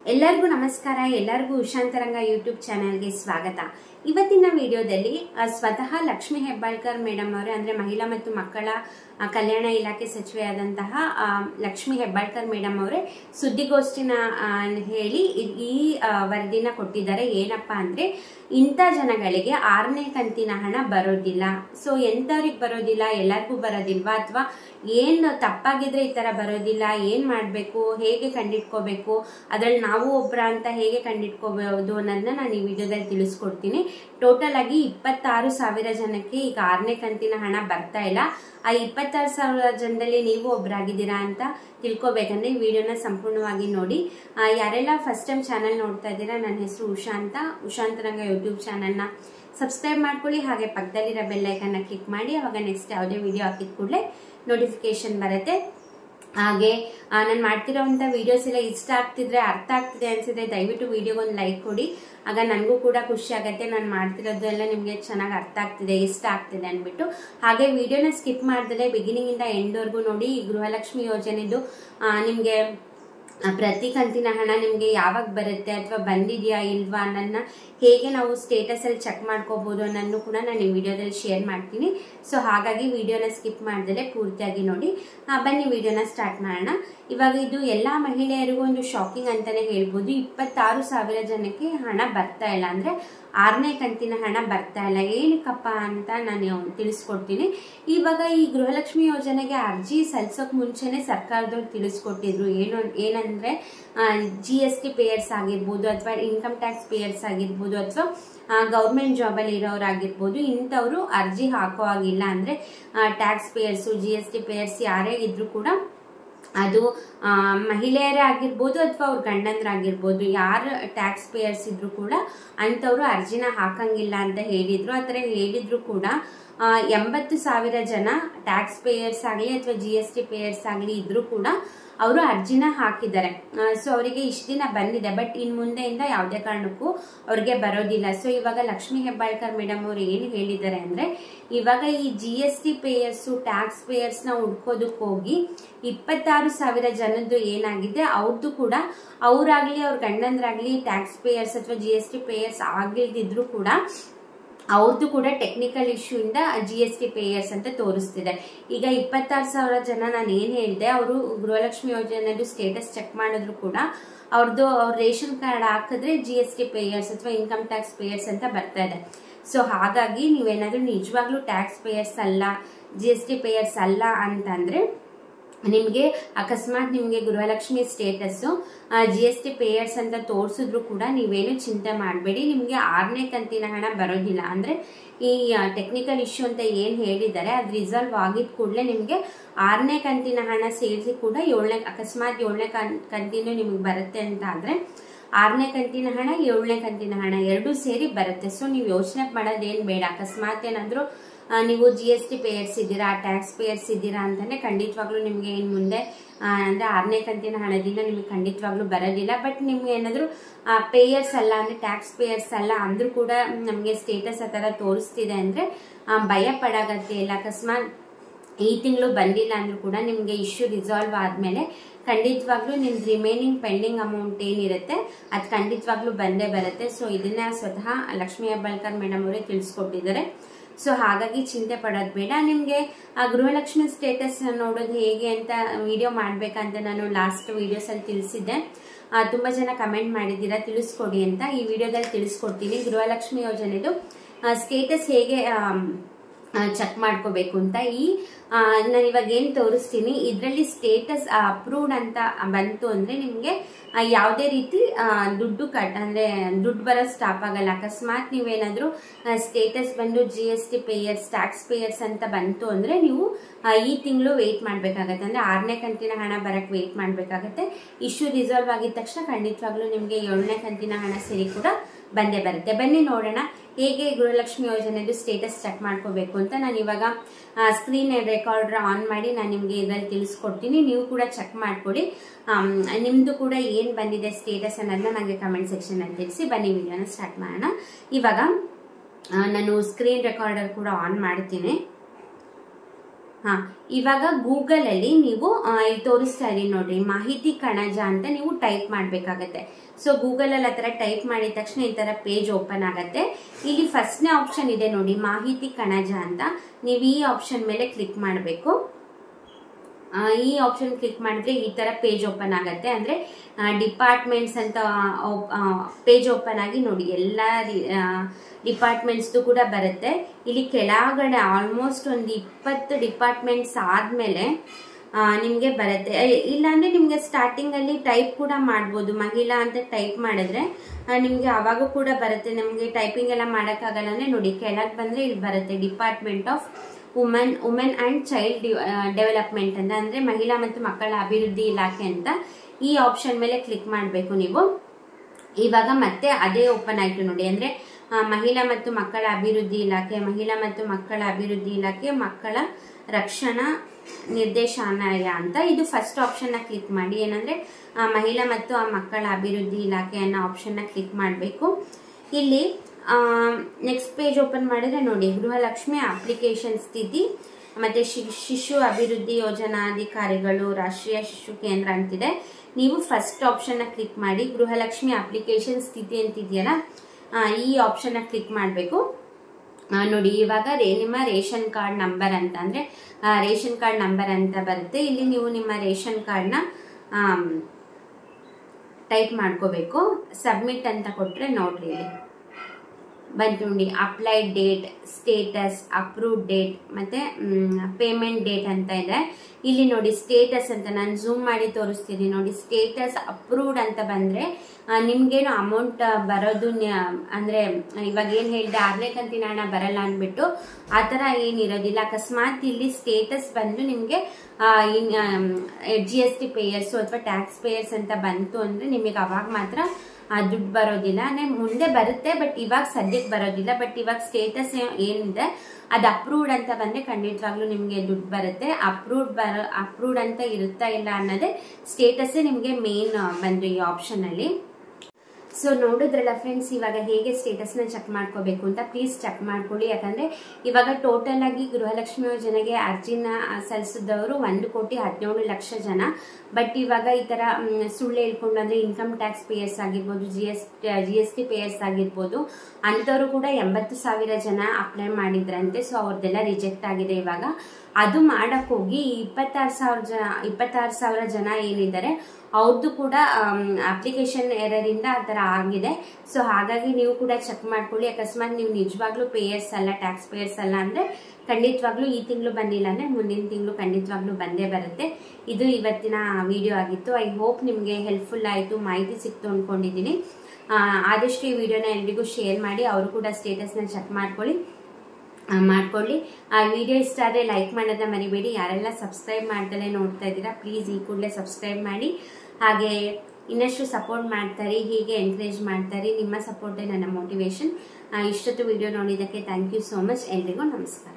ಎಲ್ಲರಿಗೂ ನಮಸ್ಕಾರ ಎಲ್ಲರಿಗೂ ಉಷಾಂತರಂಗ ಯೂಟ್ಯೂಬ್ ಚಾನೆಲ್ಗೆ ಸ್ವಾಗತ ಇವತ್ತಿನ ವಿಡಿಯೋದಲ್ಲಿ ಆ, ಸ್ವತಃ ಲಕ್ಷ್ಮಿ ಹೆಬ್ಬಾಳ್ಕರ್ ಮೇಡಮ್ ಅವರೇ ಅಂದ್ರೆ ಮಹಿಳಾ ಮತ್ತು ಮಕ್ಕಳ ಆ, ಕಲ್ಯಾಣ ಇಲಾಖೆ ಸಚಿವೆಯಾದಂತಹ ಆ, ಲಕ್ಷ್ಮಿ ಹೆಬ್ಬಾಳ್ಕರ್ ಮೇಡಮ್ ಅವರೇ ಸುದ್ದಿಗೋಷ್ಠಿನ ಆ, ಹೇಳಿ ಈ- ಈ ಆ, ವರದಿನ ಕೊಟ್ಟಿದ್ದಾರೆ ಏನಪ್ಪಾ ಅಂದ್ರೆ ಇಂಥ ಜನಗಳಿಗೆ ಆರನೇ ಕಂತಿನ ಹಣ ಬರೋದಿಲ್ಲ ಸೊ ಎಂಥವ್ರಿಗೆ ಬರೋದಿಲ್ಲ ಎಲ್ಲರಿಗೂ ಬರೋದಿಲ್ವಾ ಅಥವಾ ಏನು ತಪ್ಪಾಗಿದ್ರೆ ಈ ತರ ಬರೋದಿಲ್ಲ ಏನ್ ಮಾಡ್ಬೇಕು ಹೇಗೆ ಕಂಡಿಡ್ಕೋಬೇಕು ಅದ್ರಲ್ಲಿ ನಾವು ಒಬ್ರ ಅಂತ ಹೇಗೆ ಕಂಡಿಡ್ಕೋಬಹುದು ಅನ್ನೋದನ್ನ ನಾನು ಈ ವಿಡಿಯೋದಲ್ಲಿ ತಿಳಿಸ್ಕೊಡ್ತೀನಿ ಟೋಟಲ್ ಆಗಿ ಇಪ್ಪತ್ತಾರು ಸಾವಿರ ಜನಕ್ಕೆ ಈಗ ಆರನೇ ಕಂತಿನ ಹಣ ಬರ್ತಾ ಇಲ್ಲ ಆ ಇಪ್ಪತ್ತಾರು ಸಾವಿರ ಜನದಲ್ಲಿ ನೀವು ಒಬ್ರಾಗಿದ್ದೀರಾ ಅಂತ ತಿಳ್ಕೊಬೇಕಂದ್ರೆ ಈ ವಿಡಿಯೋನ ಸಂಪೂರ್ಣವಾಗಿ ನೋಡಿ ಆ, ಯಾರೆಲ್ಲ ಫಸ್ಟ್ ಟೈಮ್ ಚಾನಲ್ ನೋಡ್ತಾ ಇದ್ದೀರಾ ನನ್ನ ಹೆಸರು ಉಷಾ ಅಂತ ಉಷಾಂತರಂಗ ಯೂಟ್ಯೂಬ್ ಚಾನಲ್ನ ಸಬ್ಸ್ಕ್ರೈಬ್ ಮಾಡ್ಕೊಳ್ಳಿ ಹಾಗೆ ಪಕ್ಕದಲ್ಲಿರೋ ಬೆಲ್ ಐಕನ್ನ ಕ್ಲಿಕ್ ಮಾಡಿ ಅವಾಗ ನೆಕ್ಸ್ಟ್ ಯಾವುದೇ ವಿಡಿಯೋ ಹಾಕಿದ ಕೂಡಲೇ ನೋಟಿಫಿಕೇಶನ್ ಬರುತ್ತೆ ಹಾಗೆ ನಾನು ಮಾಡ್ತಿರೋವಂಥ ವಿಡಿಯೋಸ್ ಎಲ್ಲ ಇಷ್ಟ ಆಗ್ತಿದ್ರೆ ಅರ್ಥ ಆಗ್ತಿದೆ ಅನ್ಸಿದ್ರೆ ದಯವಿಟ್ಟು ವಿಡಿಯೋಗೆ ಒಂದು ಲೈಕ್ ಕೊಡಿ ಆಗ ನನಗೂ ಕೂಡ ಖುಷಿ ಆಗುತ್ತೆ ನಾನು ಮಾಡ್ತಿರೋದು ಎಲ್ಲ ನಿಮಗೆ ಚೆನ್ನಾಗಿ ಅರ್ಥ ಆಗ್ತಿದೆ ಇಷ್ಟ ಆಗ್ತಿದೆ ಅಂದ್ಬಿಟ್ಟು ಹಾಗೆ ವಿಡಿಯೋನ ಸ್ಕಿಪ್ ಮಾಡ್ದಲೆ ಬಿಗಿನಿಂಗಿಂದ ಎಂಡ್ವರೆಗೂ ನೋಡಿ ಈ ಗೃಹಲಕ್ಷ್ಮಿ ಯೋಜನೆದು ನಿಮಗೆ ಆ, ಪ್ರತಿ ಕಂತಿನ ಹಣ ನಿಮಗೆ ಯಾವಾಗ ಬರುತ್ತೆ ಅಥವಾ ಬಂದಿದೆಯಾ ಇಲ್ವಾ ಅನ್ನೋದನ್ನ ಹೇಗೆ ನಾವು ಸ್ಟೇಟಸ್ ಅಲ್ಲಿ ಚೆಕ್ ಮಾಡ್ಕೋಬಹುದು ಅನ್ನೋದನ್ನು ಕೂಡ ನಾನು ಈ ವಿಡಿಯೋದಲ್ಲಿ ಶೇರ್ ಮಾಡ್ತೀನಿ ಸೊ ಹಾಗಾಗಿ ವಿಡಿಯೋನ ಸ್ಕಿಪ್ ಮಾಡ್ದಲೆ ಪೂರ್ತಿಯಾಗಿ ನೋಡಿ ಆ, ಬನ್ನಿ ವಿಡಿಯೋನ ಸ್ಟಾರ್ಟ್ ಮಾಡೋಣ ಇವಾಗ ಇದು ಎಲ್ಲಾ ಮಹಿಳೆಯರಿಗೂ ಒಂದು ಶಾಕಿಂಗ್ ಅಂತಾನೆ ಹೇಳ್ಬೋದು ಇಪ್ಪತ್ತಾರು ಸಾವಿರ ಜನಕ್ಕೆ ಹಣ ಬರ್ತಾ ಇಲ್ಲ ಅಂದ್ರೆ ಆರನೇ ಕಂತಿನ ಹಣ ಬರ್ತಾ ಇಲ್ಲ ಏನಕ್ಕಪ್ಪ ಅಂತ ನಾನು ತಿಳಿಸ್ಕೊಡ್ತೀನಿ ಇವಾಗ ಈ ಗೃಹಲಕ್ಷ್ಮಿ ಯೋಜನೆಗೆ ಅರ್ಜಿ ಸಲ್ಸೋಕ್ ಮುಂಚೆನೆ ಸರ್ಕಾರದವ್ರು ತಿಳಿಸ್ಕೊಟ್ಟಿದ್ರು ಏನು ಏನಂದ್ರೆ ಜಿ ಎಸ್ ಟಿ ಪೇಯರ್ಸ್ ಆಗಿರ್ಬೋದು ಅಥವಾ ಇನ್ಕಮ್ ಟ್ಯಾಕ್ಸ್ ಪೇಯರ್ಸ್ ಆಗಿರ್ಬೋದು ಅಥವಾ ಗೌರ್ಮೆಂಟ್ ಜಾಬಲ್ಲಿ ಇರೋರಾಗಿರ್ಬೋದು ಇಂಥವ್ರು ಅರ್ಜಿ ಹಾಕೋ ಆಗಿಲ್ಲ ಅಂದ್ರೆ tax payers G S T payers ಯಾರೇ ಇದ್ರು ಕೂಡ ಅದು ಆ, ಮಹಿಳೆಯರೇ ಆಗಿರ್ಬೋದು ಅಥವಾ ಅವ್ರ ಗಂಡಂದ್ರಾಗಿರ್ಬೋದು ಯಾರು ಟ್ಯಾಕ್ಸ್ ಪೇಯರ್ಸ್ ಇದ್ರು ಕೂಡ ಅಂಥವ್ರು ಅರ್ಜಿನ ಹಾಕಂಗಿಲ್ಲ ಅಂತ ಹೇಳಿದ್ರು ಆ ಥರ ಹೇಳಿದ್ರು ಕೂಡ ಆ, ಎಂಬತ್ತು ಸಾವಿರ ಜನ ಟ್ಯಾಕ್ಸ್ ಪೇಯರ್ಸ್ ಆಗಲಿ ಅಥವಾ ಜಿ ಎಸ್ ಟಿ ಪೇಯರ್ಸ್ ಆಗಲಿ ಇದ್ರು ಕೂಡ ಅವರು ಅರ್ಜಿನ ಹಾಕಿದ್ದಾರೆ ಸೊ ಅವರಿಗೆ ಇಷ್ಟು ದಿನ ಬಂದಿದೆ ಬಟ್ ಇನ್ ಮುಂದೆಯಿಂದ ಯಾವುದೇ ಕಾರಣಕ್ಕೂ ಅವ್ರಿಗೆ ಬರೋದಿಲ್ಲ ಸೊ ಇವಾಗ ಲಕ್ಷ್ಮೀ ಹೆಬ್ಬಾಳ್ಕರ್ ಮೇಡಮ್ ಅವ್ರು ಏನು ಹೇಳಿದ್ದಾರೆ ಅಂದ್ರೆ ಇವಾಗ ಈ G S T payers tax payers ನ ಹುಡ್ಕೋದಕ್ಕೆ ಹೋಗಿ ಇಪ್ಪತ್ತಾರು ಸಾವಿರ ಜನದ್ದು ಏನಾಗಿದೆ ಅವ್ರದ್ದು ಕೂಡ ಅವರಾಗ್ಲಿ ಅವ್ರ ಗಂಡಂದ್ರಾಗ್ಲಿ ಟ್ಯಾಕ್ಸ್ ಪೇಯರ್ಸ್ ಅಥವಾ ಜಿ ಎಸ್ ಟಿ ಪೇಯರ್ಸ್ ಆಗಿಲ್ದಿದ್ರು ಕೂಡ ಅವ್ರದ್ದು ಕೂಡ ಟೆಕ್ನಿಕಲ್ ಇಶ್ಯೂ ಇಂದ ಜಿ ಎಸ್ ಟಿ ಪೇಯರ್ಸ್ ಅಂತ ತೋರಿಸ್ತಿದೆ ಈಗ ಇಪ್ಪತ್ತಾರು ಸಾವಿರ ಜನ ನಾನು ಏನ್ ಹೇಳಿದೆ ಅವರು ಗೃಹಲಕ್ಷ್ಮಿ ಯೋಜನೆದು ಸ್ಟೇಟಸ್ ಚೆಕ್ ಮಾಡಿದ್ರು ಕೂಡ ಅವ್ರದ್ದು ಅವ್ರ ರೇಷನ್ ಕಾರ್ಡ್ ಹಾಕಿದ್ರೆ ಜಿ ಎಸ್ ಟಿ ಪೇಯರ್ಸ್ ಅಥವಾ ಇನ್ಕಮ್ ಟ್ಯಾಕ್ಸ್ ಪೇಯರ್ಸ್ ಅಂತ ಬರ್ತಾ ಇದೆ ಸೊ ಹಾಗಾಗಿ ನೀವೇನಾದ್ರೂ ನಿಜವಾಗ್ಲೂ ಟ್ಯಾಕ್ಸ್ ಪೇಯರ್ಸ್ ಅಲ್ಲ ಜಿ ಎಸ್ ಟಿ ಪೇಯರ್ಸ್ ಅಲ್ಲ ಅಂತಂದ್ರೆ ನಿಮಗೆ ಅಕಸ್ಮಾತ್ ನಿಮಗೆ Gruhalakshmi status G S T payers ಅಂತ ತೋರಿಸಿದ್ರು ಕೂಡ ನೀವೇನು ಚಿಂತೆ ಮಾಡಬೇಡಿ ನಿಮಗೆ ಆರನೇ ಕಂತಿನ ಹಣ ಬರೋದಿಲ್ಲ ಅಂದ್ರೆ ಈ ಟೆಕ್ನಿಕಲ್ ಇಶ್ಯೂ ಅಂತ ಏನು ಹೇಳಿದ್ದಾರೆ ಅದು ರಿಸಾಲ್ವ್ ಆಗಿದ ಕೂಡಲೇ ನಿಮಗೆ ಆರನೇ ಕಂತಿನ ಹಣ ಸೇರಿಸಿ ಕೂಡ ಏಳನೇ ಅಕಸ್ಮಾತ್ ಏಳನೇ ಕಂತಿನೂ ನಿಮಗೆ ಬರುತ್ತೆ ಅಂತ ಆದ್ರೆ ಆರನೇ ಕಂತಿನ ಹಣ ಏಳನೇ ಕಂತಿನ ಹಣ ಎರಡೂ ಸೇರಿ ಬರುತ್ತೆ ಸೊ ನೀವು ಯೋಚನೆ ಮಾಡೋದೇನು ಬೇಡ ಅಕಸ್ಮಾತ್ ಏನಾದರೂ ಆ, ನೀವು ಜಿ ಎಸ್ ಟಿ ಪೇಯರ್ಸ್ ಇದ್ದೀರಾ ಟ್ಯಾಕ್ಸ್ ಪೇಯರ್ಸ್ ಇದ್ದೀರಾ ಅಂತಾನೆ ಖಂಡಿತವಾಗ್ಲೂ ನಿಮ್ಗೆ ಇನ್ ಮುಂದೆ ಆ, ಅಂದ್ರೆ ಆರನೇ ಕಂತಿನ ಹಣದಿಂದ ನಿಮ್ಗೆ ಖಂಡಿತವಾಗ್ಲೂ ಬರೋದಿಲ್ಲ ಬಟ್ ನಿಮ್ಗೆ ಏನಾದ್ರು ಪೇಯರ್ಸ್ ಅಲ್ಲ ಅಂದ್ರೆ ಟ್ಯಾಕ್ಸ್ ಪೇಯರ್ಸ್ ಅಲ್ಲ ಅಂದ್ರೂ ಕೂಡ ನಮಗೆ ಸ್ಟೇಟಸ್ ಆ ಥರ ತೋರಿಸ್ತಿದೆ ಅಂದ್ರೆ ಆ, ಭಯ ಪಡಾಗತ್ತೆ ಇಲ್ಲ ಅಕಸ್ಮಾತ್ ಈ ತಿಂಗಳು ಬಂದಿಲ್ಲ ಅಂದ್ರೂ ಕೂಡ ನಿಮಗೆ ಇಶ್ಯೂ ರಿಸಾಲ್ವ್ ಆದ್ಮೇಲೆ ಖಂಡಿತವಾಗ್ಲೂ ನಿಮ್ದು ರಿಮೈನಿಂಗ್ ಪೆಂಡಿಂಗ್ ಅಮೌಂಟ್ ಏನಿರುತ್ತೆ ಅದು ಖಂಡಿತವಾಗ್ಲೂ ಬಂದೇ ಬರುತ್ತೆ ಸೊ ಇದನ್ನ ಸ್ವತಃ ಲಕ್ಷ್ಮೀ ಹೆಬ್ಬಾಳ್ಕರ್ ಮೇಡಮ್ ಅವರೇ ತಿಳಿಸ್ಕೊಟ್ಟಿದ್ದಾರೆ ಸೊ ಹಾಗಾಗಿ ಚಿಂತೆ ಪಡೋದು ಬೇಡ ನಿಮಗೆ ಆ ಗೃಹಲಕ್ಷ್ಮಿ ಸ್ಟೇಟಸ್ ನೋಡೋದು ಹೇಗೆ ಅಂತ ವಿಡಿಯೋ ಮಾಡ್ಬೇಕಂತ ನಾನು ಲಾಸ್ಟ್ ವಿಡಿಯೋಸ್ ಅಲ್ಲಿ ತಿಳಿಸಿದ್ದೆ ಆ, ತುಂಬಾ ಜನ ಕಮೆಂಟ್ ಮಾಡಿದ್ದೀರಾ ತಿಳಿಸ್ಕೊಡಿ ಅಂತ ಈ ವಿಡಿಯೋದಲ್ಲಿ ತಿಳಿಸ್ಕೊಡ್ತೀನಿ ಗೃಹಲಕ್ಷ್ಮಿ ಯೋಜನೆದು ಸ್ಟೇಟಸ್ ಹೇಗೆ ಚೆಕ್ ಮಾಡ್ಕೋಬೇಕು ಅಂತ ಈ ನಾನು ಇವಾಗ ಏನ್ ತೋರಿಸ್ತೀನಿ ಇದರಲ್ಲಿ ಸ್ಟೇಟಸ್ ಅಪ್ರೂವ್ಡ್ ಅಂತ ಬಂತು ಅಂದ್ರೆ ನಿಮಗೆ ಯಾವುದೇ ರೀತಿ ಆ, ದುಡ್ಡು ಕಟ್ ಅಂದ್ರೆ ದುಡ್ಡು ಬರೋ ಸ್ಟಾಪ್ ಆಗಲ್ಲ ಅಕಸ್ಮಾತ್ ನೀವೇನಾದ್ರೂ ಸ್ಟೇಟಸ್ ಬಂದು G S T payers tax payers ಅಂತ ಬಂತು ಅಂದ್ರೆ ನೀವು ಆ, ಈ ತಿಂಗಳು ವೆಯ್ಟ್ ಮಾಡ್ಬೇಕಾಗತ್ತೆ ಅಂದ್ರೆ ಆರನೇ ಕಂತಿನ ಹಣ ಬರಕ್ ವೆಯ್ಟ್ ಮಾಡ್ಬೇಕಾಗತ್ತೆ ಇಶ್ಯೂ ರಿಸಾಲ್ವ್ ಆಗಿದ ತಕ್ಷಣ ಖಂಡಿತವಾಗ್ಲೂ ನಿಮಗೆ ಏಳನೇ ಕಂತಿನ ಹಣ ಸೇರಿ ಕೂಡ ಬಂದೇ ಬರುತ್ತೆ ಬನ್ನಿ ನೋಡೋಣ ಹೇಗೆ ಗೃಹಲಕ್ಷ್ಮಿ ಯೋಜನೆದು ಸ್ಟೇಟಸ್ ಚೆಕ್ ಮಾಡ್ಕೋಬೇಕು ಅಂತ ನಾನು ಇವಾಗ ಸ್ಕ್ರೀನ್ ರೆಕಾರ್ಡರ್ ಆನ್ ಮಾಡಿ ನಾನು ನಿಮಗೆ ಇದರಲ್ಲಿ ತಿಳಿಸ್ಕೊಡ್ತೀನಿ ನೀವು ಕೂಡ ಚೆಕ್ ಮಾಡ್ಕೊಳ್ಳಿ ಆಮ್, ನಿಮ್ದು ಕೂಡ ಏನ್ ಬಂದಿದೆ ಸ್ಟೇಟಸ್ ಅನ್ನೋದನ್ನ ನನಗೆ ಕಮೆಂಟ್ ಸೆಕ್ಷನ್ ಅಲ್ಲಿ ತಿಳಿಸಿ ಬನ್ನಿ ವಿಡಿಯೋನ ಸ್ಟಾರ್ಟ್ ಮಾಡೋಣ ಇವಾಗ ಆ, ನಾನು ಸ್ಕ್ರೀನ್ ರೆಕಾರ್ಡರ್ ಕೂಡ ಆನ್ ಮಾಡ್ತೀನಿ ಹಾ ಇವಾಗ ಗೂಗಲ್ ಅಲ್ಲಿ ನೀವು ಆ, ಇಲ್ಲಿ ತೋರಿಸ್ತಾ ಇದೀನಿ ನೋಡ್ರಿ ಮಾಹಿತಿ ಕಣಜ ಅಂತ ನೀವು ಟೈಪ್ ಮಾಡ್ಬೇಕಾಗತ್ತೆ ಸೊ ಗೂಗಲ್ ಅಲ್ಲಿ ಆ ಥರ ಟೈಪ್ ಮಾಡಿದ ತಕ್ಷಣ ಈ ತರ ಪೇಜ್ ಓಪನ್ ಆಗತ್ತೆ ಇಲ್ಲಿ ಫಸ್ಟ್ನೇ ಆಪ್ಷನ್ ಇದೆ ನೋಡಿ ಮಾಹಿತಿ ಕಣಜ ಅಂತ ನೀವು ಈ ಆಪ್ಷನ್ ಮೇಲೆ ಕ್ಲಿಕ್ ಮಾಡಬೇಕು ಆ, ಈ ಆಪ್ಷನ್ ಕ್ಲಿಕ್ ಮಾಡಿದ್ರೆ ಈ ತರ ಪೇಜ್ ಓಪನ್ ಆಗತ್ತೆ ಅಂದ್ರೆ ಡಿಪಾರ್ಟ್ಮೆಂಟ್ಸ್ ಅಂತ ಪೇಜ್ ಓಪನ್ ಆಗಿ ನೋಡಿ ಎಲ್ಲ ಡಿಪಾರ್ಟ್ಮೆಂಟ್ಸ್ದು ಕೂಡ ಬರುತ್ತೆ ಇಲ್ಲಿ ಕೆಳಗಡೆ ಆಲ್ಮೋಸ್ಟ್ ಒಂದು ಇಪ್ಪತ್ತು ಡಿಪಾರ್ಟ್ಮೆಂಟ್ಸ್ ಆದ್ಮೇಲೆ ಆ, ನಿಮ್ಗೆ ಬರುತ್ತೆ ಅಹ್, ಇಲ್ಲಾಂದ್ರೆ ನಿಮ್ಗೆ ಸ್ಟಾರ್ಟಿಂಗ್ ಅಲ್ಲಿ ಟೈಪ್ ಕೂಡ ಮಾಡ್ಬೋದು ಮಹಿಳಾ ಅಂತ ಟೈಪ್ ಮಾಡಿದ್ರೆ ಆ, ನಿಮ್ಗೆ ಅವಾಗ ಕೂಡ ಬರುತ್ತೆ ನಮ್ಗೆ ಟೈಪಿಂಗ್ ಎಲ್ಲ ಮಾಡಕ್ಕಾಗಲ್ಲ ಅಂದ್ರೆ ನೋಡಿ ಕೆಳಗೆ ಬಂದ್ರೆ ಇಲ್ಲಿ ಬರುತ್ತೆ department of women women and child development ಅಂತ ಅಂದ್ರೆ ಮಹಿಳಾ ಮತ್ತು ಮಕ್ಕಳ ಅಭಿವೃದ್ಧಿ ಇಲಾಖೆ ಅಂತ ಈ ಆಪ್ಷನ್ ಮೇಲೆ ಕ್ಲಿಕ್ ಮಾಡಬೇಕು ನೀವು ಇವಾಗ ಮತ್ತೆ ಅದೇ ಓಪನ್ ಆಯ್ತು ನೋಡಿ ಅಂದ್ರೆ ಆ, ಮಹಿಳಾ ಮತ್ತು ಮಕ್ಕಳ ಅಭಿವೃದ್ಧಿ ಇಲಾಖೆ ಮಹಿಳಾ ಮತ್ತು ಮಕ್ಕಳ ಅಭಿವೃದ್ಧಿ ಇಲಾಖೆ ಮಕ್ಕಳ ರಕ್ಷಣಾ ನಿರ್ದೇಶನಾಲಯ ಅಂತ ಇದು ಫಸ್ಟ್ ಆಪ್ಷನ್ ನ ಕ್ಲಿಕ್ ಮಾಡಿ ಏನಂದ್ರೆ ಆ, ಮಹಿಳಾ ಮತ್ತು ಆ ಮಕ್ಕಳ ಅಭಿವೃದ್ಧಿ ಇಲಾಖೆ ಅನ್ನೋ ಆಪ್ಷನ್ ನ ಕ್ಲಿಕ್ ಮಾಡಬೇಕು ಇಲ್ಲಿ ನೆಕ್ಸ್ಟ್ ಪೇಜ್ ಓಪನ್ ಮಾಡಿದ್ರೆ ನೋಡಿ ಗೃಹಲಕ್ಷ್ಮಿ ಅಪ್ಲಿಕೇಶನ್ ಸ್ಥಿತಿ ಮತ್ತೆ ಶಿ- ಶಿಶು ಅಭಿವೃದ್ಧಿ ಯೋಜನಾಧಿಕಾರಿಗಳು ರಾಷ್ಟ್ರೀಯ ಶಿಶು ಕೇಂದ್ರ ಅಂತಿದೆ ನೀವು ಫಸ್ಟ್ ಆಪ್ಷನ್ ನ ಕ್ಲಿಕ್ ಮಾಡಿ ಗೃಹಲಕ್ಷ್ಮಿ ಅಪ್ಲಿಕೇಶನ್ ಸ್ಥಿತಿ ಅಂತಿದೆಯಲ್ಲ ಆ, ಈ ಆಪ್ಷನ್ ನ ಕ್ಲಿಕ್ ಮಾಡಬೇಕು ನೋಡಿ ಇವಾಗ ರೇ ನಿಮ್ಮ ರೇಷನ್ ಕಾರ್ಡ್ ನಂಬರ್ ಅಂತ ಅಂದ್ರೆ ಆ, ರೇಷನ್ ಕಾರ್ಡ್ ನಂಬರ್ ಅಂತ ಬರುತ್ತೆ ಇಲ್ಲಿ ನೀವು ನಿಮ್ಮ ರೇಷನ್ ಕಾರ್ಡ್ನ ಟೈಪ್ ಮಾಡ್ಕೋಬೇಕು ಸಬ್ಮಿಟ್ ಅಂತ ಕೊಟ್ರೆ ನೋಡ್ರಿ ಇಲ್ಲಿ ಬಂತು ನೋಡಿ applied date status approve date ಮತ್ತೆ ಪೇಮೆಂಟ್ ಡೇಟ್ ಅಂತ ಇದೆ ಇಲ್ಲಿ ನೋಡಿ ಸ್ಟೇಟಸ್ ಅಂತ ನಾನು ಝೂಮ್ ಮಾಡಿ ತೋರಿಸ್ತೀನಿ ನೋಡಿ ಸ್ಟೇಟಸ್ ಅಪ್ರೂವ್ಡ್ ಅಂತ ಬಂದ್ರೆ ಆ, ನಿಮ್ಗೇನು ಅಮೌಂಟ್ ಬರೋದು ನ್ಯ- ಅಂದ್ರೆ ಇವಾಗ ಏನ್ ಹೇಳಿದೆ ಆರನೇ ಕಂತಿನ ಹಣ ಬರಲ್ಲ ಅಂದ್ಬಿಟ್ಟು ಆ ಥರ ಏನಿರೋದಿಲ್ಲ ಅಕಸ್ಮಾತ್ ಇಲ್ಲಿ ಸ್ಟೇಟಸ್ ಬಂದು ನಿಮಗೆ ಜಿ ಎಸ್ ಟಿ ಪೇಯರ್ಸ್ ಅಥವಾ ಟ್ಯಾಕ್ಸ್ ಪೇಯರ್ಸ್ ಅಂತ ಬಂತು ಅಂದ್ರೆ ನಿಮಗೆ ಅವಾಗ ಮಾತ್ರ ಆ ದುಡ್ಡು ಬರೋದಿಲ್ಲ ಅಂದ್ರೆ ಮುಂದೆ ಬರುತ್ತೆ ಬಟ್ ಇವಾಗ ಸದ್ಯಕ್ಕೆ ಬರೋದಿಲ್ಲ ಬಟ್ ಇವಾಗ ಸ್ಟೇಟಸ್ ಏನಿದೆ ಅದು ಅಪ್ರೂವ್ಡ್ ಅಂತ ಬಂದ್ರೆ ಖಂಡಿತವಾಗ್ಲೂ ನಿಮಗೆ ದುಡ್ಡು ಬರುತ್ತೆ ಅಪ್ರೂವ್ಡ್ ಬರೋ ಅಪ್ರೂವ್ಡ್ ಅಂತ ಇರುತ್ತಾ ಇಲ್ಲ ಅನ್ನೋದೇ ಸ್ಟೇಟಸ್ ನಿಮಗೆ ಮೇನ್ ಬಂದು ಈ ಆಪ್ಷನ್ ಅಲ್ಲಿ ಸೊ ನೋಡಿದ್ರಲ್ಲ ಫ್ರೆಂಡ್ಸ್ ಇವಾಗ ಹೇಗೆ ಸ್ಟೇಟಸ್ನ ಚೆಕ್ ಮಾಡ್ಕೋಬೇಕು ಅಂತ ಪ್ಲೀಸ್ ಚೆಕ್ ಮಾಡ್ಕೊಳ್ಳಿ ಯಾಕಂದ್ರೆ ಇವಾಗ ಟೋಟಲ್ ಆಗಿ ಗೃಹಲಕ್ಷ್ಮಿ ಯೋಜನೆಗೆ ಅರ್ಜಿನ ಸಲ್ಲಿಸಿದವರು ಒಂದು ಕೋಟಿ ಹದಿನೇಳು ಲಕ್ಷ ಜನ ಬಟ್ ಇವಾಗ ಈ ತರ ಮ್, ಸುಳ್ಳು ಹೇಳ್ಕೊಂಡು ಅಂದ್ರೆ ಇನ್ಕಮ್ ಟ್ಯಾಕ್ಸ್ ಪೇಯರ್ಸ್ ಆಗಿರ್ಬೋದು G S G S T payers ಆಗಿರ್ಬೋದು ಅಂಥವ್ರು ಕೂಡ ಎಂಬತ್ತು ಸಾವಿರ ಜನ ಅಪ್ಲೈ ಮಾಡಿದ್ರಂತೆ ಸೊ ಅವ್ರದ್ದೆಲ್ಲ ರಿಜೆಕ್ಟ್ ಆಗಿದೆ ಇವಾಗ ಅದು ಮಾಡಕ್ ಹೋಗಿ ಇಪ್ಪತ್ತಾರು ಸಾವಿರ ಜನ ಇಪ್ಪತ್ತಾರು ಸಾವಿರ ಜನ ಏನಿದ್ದಾರೆ ಅವ್ರದ್ದು ಕೂಡ ಅಪ್ಲಿಕೇಶನ್ ಎರರಿಂದ ಆ ಥರ ಆಗಿದೆ ಸೊ ಹಾಗಾಗಿ ನೀವು ಕೂಡ ಚೆಕ್ ಮಾಡ್ಕೊಳ್ಳಿ ಅಕಸ್ಮಾತ್ ನೀವು ನಿಜವಾಗ್ಲೂ ಪೇಯರ್ಸ್ ಅಲ್ಲ ಟ್ಯಾಕ್ಸ್ ಪೇಯರ್ಸ್ ಅಲ್ಲ ಅಂದ್ರೆ ಖಂಡಿತವಾಗ್ಲೂ ಈ ತಿಂಗಳು ಬಂದಿಲ್ಲ ಅಂದ್ರೆ ಮುಂದಿನ ತಿಂಗಳು ಖಂಡಿತವಾಗ್ಲೂ ಬಂದೇ ಬರುತ್ತೆ ಇದು ಇವತ್ತಿನ ವಿಡಿಯೋ ಆಗಿತ್ತು ಐ ಹೋಪ್ ನಿಮಗೆ ಹೆಲ್ಪ್ಫುಲ್ ಆಯಿತು ಮಾಹಿತಿ ಸಿಕ್ತು ಅಂದ್ಕೊಂಡಿದ್ದೀನಿ ಆ, ಆದಷ್ಟು ಈ ವಿಡಿಯೋನ ಎಲ್ರಿಗೂ ಶೇರ್ ಮಾಡಿ ಅವರು ಕೂಡ ಸ್ಟೇಟಸ್ನ ಚೆಕ್ ಮಾಡ್ಕೊಳ್ಳಿ ಆ, ಮಾಡ್ಕೊಳ್ಳಿ ಆ ವಿಡಿಯೋ ಇಷ್ಟ ಆದರೆ ಲೈಕ್ ಮಾಡೋದನ್ನ ಮರಿಬೇಡಿ ಯಾರೆಲ್ಲ ಸಬ್ಸ್ಕ್ರೈಬ್ ಮಾಡ್ದಲೇ ನೋಡ್ತಾ ಇದ್ದೀರಾ ಪ್ಲೀಸ್ ಈ ಕೂಡಲೇ ಸಬ್ಸ್ಕ್ರೈಬ್ ಮಾಡಿ ಹಾಗೆ ಇನ್ನಷ್ಟು ಸಪೋರ್ಟ್ ಮಾಡ್ತಾರೆ ಹೀಗೆ ಎನ್ಕರೇಜ್ ಮಾಡ್ತಾರೆ ನಿಮ್ಮ ಸಪೋರ್ಟೇ ನನ್ನ ಮೋಟಿವೇಶನ್ ಇಷ್ಟೊತ್ತು ವಿಡಿಯೋ ನೋಡಿದ್ದಕ್ಕೆ ಥ್ಯಾಂಕ್ ಯು ಸೋ ಮಚ್ ಎಲ್ರಿಗೂ ನಮಸ್ಕಾರ